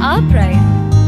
our pride.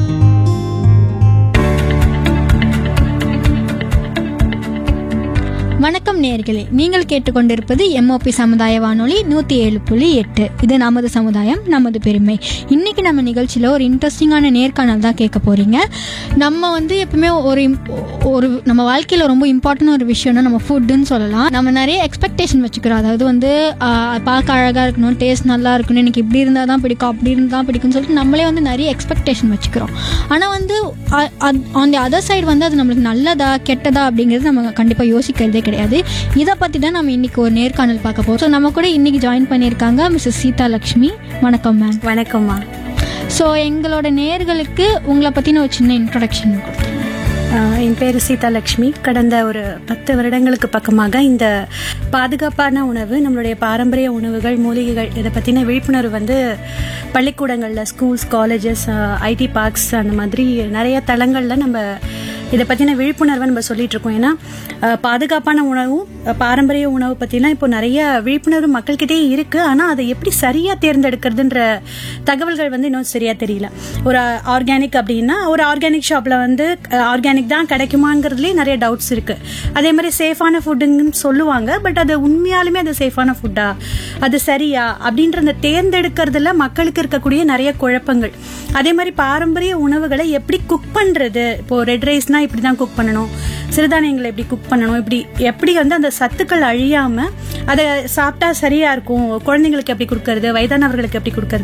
வணக்கம் நேர்களே நீங்கள் கேட்டுக்கொண்டிருப்பது எம்ஓபி சமுதாய வானொலி நூற்றி ஏழு புள்ளி எட்டு இது நமது சமுதாயம் நமது பெருமை இன்னைக்கு நம்ம நிகழ்ச்சியில் ஒரு இன்ட்ரெஸ்டிங்கான நேர்காணல் தான் கேட்க போறீங்க நம்ம வந்து எப்பவுமே ஒரு imp- ஒரு நம்ம வாழ்க்கையில் ரொம்ப இம்பார்ட்டன்ட் ஒரு விஷயம்னா நம்ம ஃபுட்டுன்னு சொல்லலாம் நம்ம நிறைய எக்ஸ்பெக்டேஷன் வச்சுக்கிறோம் அதாவது வந்து ஆஹ், பார்க்க அழகாக இருக்கணும் டேஸ்ட் நல்லா இருக்கணும் எனக்கு இப்படி இருந்தால் தான் பிடிக்கும் அப்படி இருந்தால் தான் பிடிக்கும்னு சொல்லிட்டு நம்மளே வந்து நிறைய எக்ஸ்பெக்டேஷன் வச்சுக்கிறோம் ஆனால் வந்து ஆன் தி அதர் சைடு வந்து அது நம்மளுக்கு நல்லதா கெட்டதா அப்படிங்கிறது நம்ம கண்டிப்பாக யோசிக்கிறதே கிடையாது இதை பற்றி தான் நம்ம இன்னைக்கு ஒரு நேர்காணல் பார்க்க போகிறோம் ஸோ நம்ம கூட இன்னைக்கு ஜாயின் பண்ணியிருக்காங்க மிஸ்ஸஸ் சீதா லக்ஷ்மி வணக்கம் மேம் வணக்கம்மா ஸோ எங்களோட நேர்களுக்கு உங்களை பற்றின ஒரு சின்ன இன்ட்ரொடக்ஷன் கொடுத்தேன் ஆஹ் என் பேர் சீதாலட்சுமி கடந்த ஒரு பத்து வருடங்களுக்கு பக்கமாக இந்த பாதுகாப்பான உணவு நம்மளுடைய பாரம்பரிய உணவுகள் மூலிகைகள் இதை பற்றின விழிப்புணர்வு வந்து பள்ளிக்கூடங்களில் ஸ்கூல்ஸ் காலேஜஸ் ஐடி பார்க்ஸ் அந்த மாதிரி நிறைய தளங்களில் நம்ம இதை பற்றின விழிப்புணர்வை நம்ம சொல்லிட்டு இருக்கோம் ஏன்னா ஆஹ் பாதுகாப்பான உணவும் ஆஹ் பாரம்பரிய உணவு பற்றிலாம் இப்போ நிறைய விழிப்புணர்வு மக்கள்கிட்டயே இருக்குது ஆனால் அதை எப்படி சரியாக தேர்ந்தெடுக்கிறதுன்ற தகவல்கள் வந்து இன்னும் சரியாக தெரியல ஒரு ஆர்கானிக் அப்படின்னா ஒரு ஆர்கானிக் ஷாப்பில் வந்து ஆர்கானிக் தான் கிடைக்குமாங்கிறதுலேயே நிறைய டவுட்ஸ் இருக்குது அதே மாதிரி சேஃபான ஃபுட்டுன்னு சொல்லுவாங்க பட் அது உண்மையாலுமே அது சேஃபான ஃபுட்டா அது சரியா அப்படின்ற அந்த தேர்ந்தெடுக்கிறதுல மக்களுக்கு இருக்கக்கூடிய நிறைய குழப்பங்கள் அதே மாதிரி பாரம்பரிய உணவுகளை எப்படி குக் பண்ணுறது இப்போ ரெட் ரைஸ்னா இப்படி தான் குக் பண்ணணும் சிறுதானியங்களை எப்படி குக் பண்ணணும் இப்படி எப்படி வந்து அந்த சத்துக்கள் அழியாம அதை சாப்பிட்டா சரியா இருக்கும் குழந்தைங்களுக்கு எப்படி கொடுக்கறது வயதானவர்களுக்கு எப்படி கொடுக்கறது